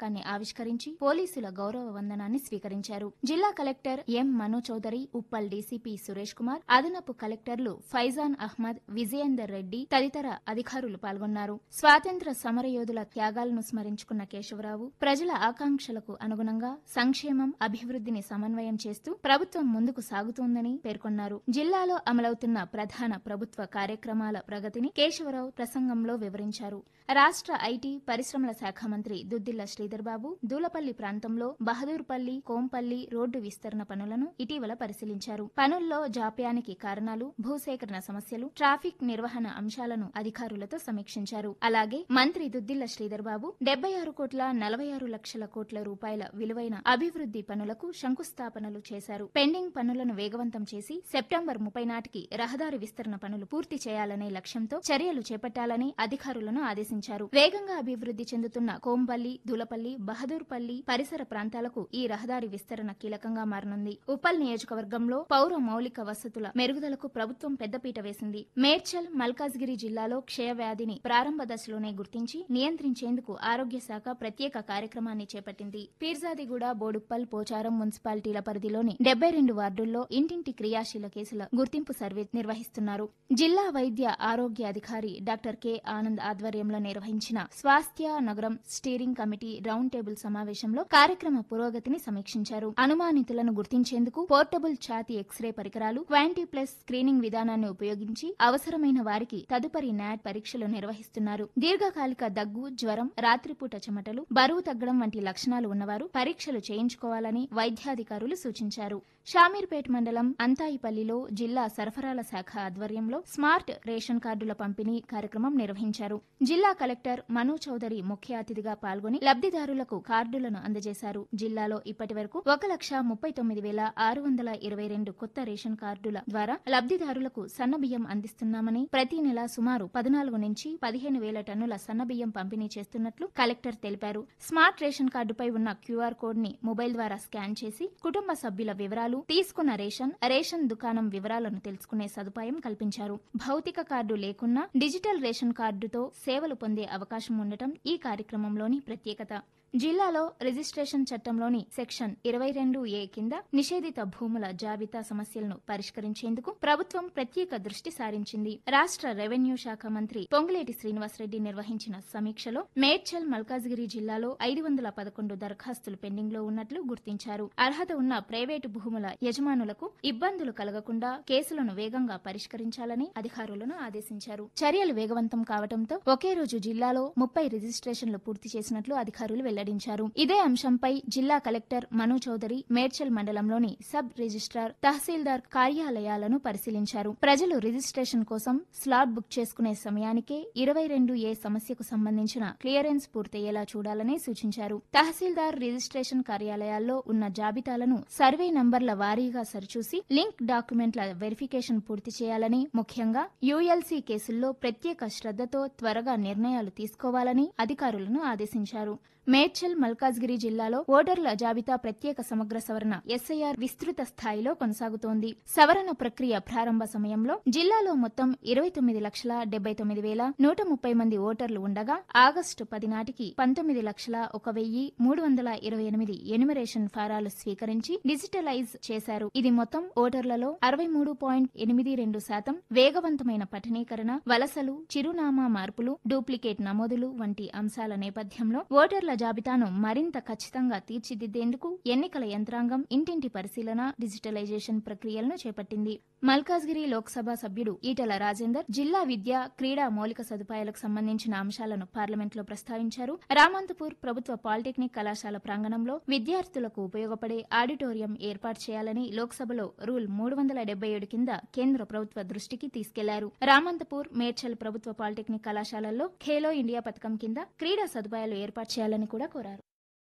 పతాకాన్ని ఆవిష్కరించి పోలీసుల గౌరవ వందనాన్ని స్వీకరించారు జిల్లా collector M Mano Chowdhary Uppal DCP Suresh Kumar అదనపు కలెక్టర్లు ఫైజాన్ అహ్మద్ విజయేందర్ రెడ్డి తదితర అధికారులు పాల్గొన్నారు స్వాతంత్ర సమరయోధుల త్యాగాలను స్మరించుకున్న కేశవరావు ప్రజల ఆకాంక్షలకు అనుగుణంగా సంక్షేమం అభివృద్ధిని సమన్వయం చేస్తూ ప్రభుత్వం ముందుకు సాగుతోందని పేర్కొన్నారు జిల్లాలో అమలవుతున్న ప్రధాన ప్రభుత్వ కార్యక్రమాల ప్రగతిని కేశవరావు ప్రసంగంలో వివరించారు రాష్ట్ర ఐటీ పరిశ్రమల శాఖ మంత్రి దుద్దిల్ల శ్రీధర్ బాబు దూలపల్లి ప్రాంతంలో బహదూర్పల్లి కోంపల్లి రోడ్డు విస్తరణ పనులను ఇటీవల పరిశీలించారు పనుల్లో జాప్యానికి కారణాలు భూసేకరణ సమస్యలు ట్రాఫిక్ నిర్వహణ అంశాలను అధికారులతో సమీక్షించారు అలాగే మంత్రి దుద్దిల్ల శ్రీధర్ బాబు డెబ్బై ఆరు కోట్ల నలభై ఆరు లక్షల కోట్ల రూపాయల విలువైన అభివృద్ది పనులకు శంకుస్థాపనలు చేశారు పెండింగ్ పనులను వేగవంతం చేసి సెప్టెంబర్ ముప్పై నాటికి రహదారి విస్తరణ పనులు పూర్తి చేయాలనే లక్ష్యంతో చర్యలు చేపట్టాలని అధికారులను ఆదేశించారు వేగంగా అభివృద్ది చెందుతున్న కోంపల్లి దూలపల్లి బహదూర్పల్లి పరిసర ప్రాంతాలకు ఈ రహదారి విస్తరణ కీలకంగా మారనుంది ఉప్పల్ నియోజకవర్గంలో పౌర మౌలిక వసతుల మెరుగుదలకు ప్రభుత్వం పెద్దపీట వేసింది మేడ్చల్ మల్కాజ్గిరి జిల్లాలో క్షయవ్యాధిని ప్రారంభ దశలోనే గుర్తించి నియంత్రించేందుకు ఆరోగ్య శాఖ ప్రత్యేక కార్యక్రమాన్ని చేపట్టింది పీర్జాదిగూడ బోడుప్పల్ పోచారం మున్సిపాలిటీల పరిధిలోని డెబ్బై రెండు వార్డుల్లో ఇంటింటి క్రియాశీల కేసుల గుర్తింపు సర్వే నిర్వహిస్తున్నారు జిల్లా వైద్య ఆరోగ్య అధికారి డాక్టర్ కె ఆనంద్ ఆధ్వర్యంలో నిర్వహించిన స్వాస్థ్య నగరం స్టీరింగ్ కమిటీ రౌండ్ టేబుల్ సమావేశంలో కార్యక్రమ పురోగతిని సమీక్షించారు అనుమానితులను గుర్తించేందుకు పోర్టబుల్ ఛాతీ ఎక్స్రే పరికరాలు క్వాంటీ ప్లస్ స్క్రీనింగ్ విధానాన్ని ఉపయోగించి అవసరమైన వారికి తదుపరి నాట్ పరీక్షలు నిర్వహిస్తున్నారు దీర్ఘకాలిక దగ్గు జ్వరం రాత్రిపూట చెమటలు బరువు తగ్గడం వంటి లక్షణాలు ఉన్నవారు పరీక్షలు చేయించుకోవాలని వైద్యాధికారులు సూచించారు షామీర్పేట్ మండలం అంతాయిపల్లిలో జిల్లా సరఫరాల శాఖ ఆధ్వర్యంలో స్మార్ట్ రేషన్ కార్డుల పంపిణీ కార్యక్రమం నిర్వహించారు జిల్లా కలెక్టర్ మను చౌదరి ముఖ్య అతిథిగా పాల్గొని లబ్దిదారులకు కార్డులను అందజేశారు జిల్లాలో ఇప్పటి వరకు ఒక లక్ష ముప్పై తొమ్మిది వేల ఆరు వందల ఇరవై రెండు కొత్త రేషన్ కార్డుల ద్వారా లబ్దిదారులకు సన్నబియ్యం అందిస్తున్నామని ప్రతి నెల సుమారు పద్నాలుగు నుంచి పదిహేను వేల టన్నుల సన్నబియ్యం పంపిణీ చేస్తున్నట్లు కలెక్టర్ తెలిపారు స్మార్ట్ రేషన్ కార్డుపై ఉన్న క్యూఆర్ కోడ్ ని మొబైల్ ద్వారా స్కాన్ చేసి కుటుంబ సభ్యుల వివరాలు తీసుకున్న రేషన్ రేషన్ దుకాణం వివరాలను తెలుసుకునే సదుపాయం కల్పించారు భౌతిక కార్డు లేకున్నా డిజిటల్ రేషన్ కార్డుతో సేవలు పొందే అవకాశం ఉండటం ఈ కార్యక్రమంలోని ప్రత్యేకత జిల్లాలో రిజిస్ట్రేషన్ చట్టంలోని సెక్షన్ ఇరవై రెండు ఏ కింద నిషేధిత భూముల జాబితా సమస్యలను పరిష్కరించేందుకు ప్రభుత్వం ప్రత్యేక దృష్టి సారించింది రాష్ట్ర రెవెన్యూ శాఖ మంత్రి పొంగులేటి శ్రీనివాసరెడ్డి నిర్వహించిన సమీక్షలో మేడ్చల్ మల్కాజ్గిరి జిల్లాలో ఐదు వందల పదకొండు దరఖాస్తులు పెండింగ్ లో ఉన్నట్లు గుర్తించారు అర్హత ఉన్న ప్రైవేటు భూముల యజమానులకు ఇబ్బందులు కలగకుండా కేసులను వేగంగా పరిష్కరించాలని అధికారులను ఆదేశించారు చర్యలు వేగవంతం కావడంతో ఒకే రోజు జిల్లాలో ముప్పై రిజిస్ట్రేషన్లు పూర్తి చేసినట్లు అధికారులు వెల్లడించారు ఇదే అంశంపై జిల్లా కలెక్టర్ మను చౌదరి మేడ్చల్ మండలంలోని సబ్ రిజిస్ట్రార్ తహసీల్దార్ కార్యాలయాలను పరిశీలించారు ప్రజలు రిజిస్ట్రేషన్ కోసం స్లాట్ బుక్ చేసుకునే సమయానికే ఇరవై రెండు ఏ సమస్యకు సంబంధించిన క్లియరెన్స్ పూర్తయ్యేలా చూడాలని సూచించారు తహసీల్దార్ రిజిస్ట్రేషన్ కార్యాలయాల్లో ఉన్న జాబితాలను సర్వే నంబర్ల వారీగా సరిచూసి లింక్ డాక్యుమెంట్ల వెరిఫికేషన్ పూర్తి చేయాలని ముఖ్యంగా యూఎల్సీ కేసుల్లో ప్రత్యేక శ్రద్దతో త్వరగా నిర్ణయాలు తీసుకోవాలని అధికారులను ఆదేశించారు మేడ్చల్ మల్కాజ్గిరి జిల్లాలో ఓటర్ల జాబితా ప్రత్యేక సమగ్ర సవరణ ఎస్ఐఆర్ విస్తృత స్థాయిలో కొనసాగుతోంది సవరణ ప్రక్రియ ప్రారంభ సమయంలో జిల్లాలో మొత్తం ఇరవై తొమ్మిది లక్షల డెబ్బై తొమ్మిది వేల నూట ముప్పై మంది ఓటర్లు ఉండగా ఆగస్టు పది నాటికి పంతొమ్మిది లక్షల ఒక వెయ్యి మూడు వందల ఇరవై ఎనిమిది ఎనిమరేషన్ ఫారాలు స్వీకరించి డిజిటలైజ్ చేశారు ఇది మొత్తం ఓటర్లలో అరవై మూడు పాయింట్ ఎనిమిది రెండు శాతం వేగవంతమైన పఠనీకరణ వలసలు చిరునామా మార్పులు డూప్లికేట్ నమోదులు వంటి అంశాల నేపథ్యంలో ఓటర్ల జాబితాను మరింత ఖచ్చితంగా తీర్చిదిద్దేందుకు ఎన్నికల యంత్రాంగం ఇంటింటి పరిశీలన డిజిటలైజేషన్ ప్రక్రియలను చేపట్టింది మల్కాజ్గిరి లోక్సభ సభ్యుడు ఈటల రాజేందర్ జిల్లా విద్య క్రీడా మౌలిక సదుపాయాలకు సంబంధించిన అంశాలను పార్లమెంట్లో ప్రస్తావించారు రామంతపూర్ ప్రభుత్వ పాలిటెక్నిక్ కళాశాల ప్రాంగణంలో విద్యార్థులకు ఉపయోగపడే ఆడిటోరియం ఏర్పాటు చేయాలని లోక్సభలో రూల్ మూడు వందల డెబ్బై ఏడు కింద కేంద్ర ప్రభుత్వ దృష్టికి తీసుకెళ్లారు రామంతపూర్ మేడ్చల్ ప్రభుత్వ పాలిటెక్నిక్ కళాశాలల్లో ఖేలో ఇండియా పథకం కింద క్రీడా సదుపాయాలు ఏర్పాటు చేయాలని కూడా కోరారు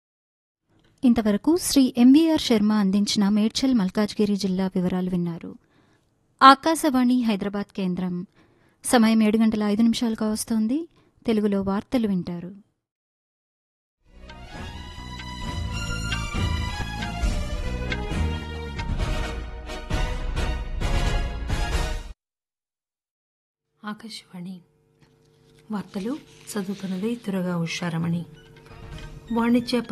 ఇంతవరకు శ్రీ ఎంవీఆర్ శర్మ అందించిన మేడ్చల్ మల్కాజ్గిరి జిల్లా వివరాలు విన్నారు ఆకాశవాణి హైదరాబాద్ కేంద్రం సమయం ఏడు గంటల ఐదు నిమిషాలుగా వస్తోంది తెలుగులో వార్తలు వింటారు ఆకాశవాణి వార్తలు చదువుతున్నది తురగా ఉషారమణి వాణిజ్య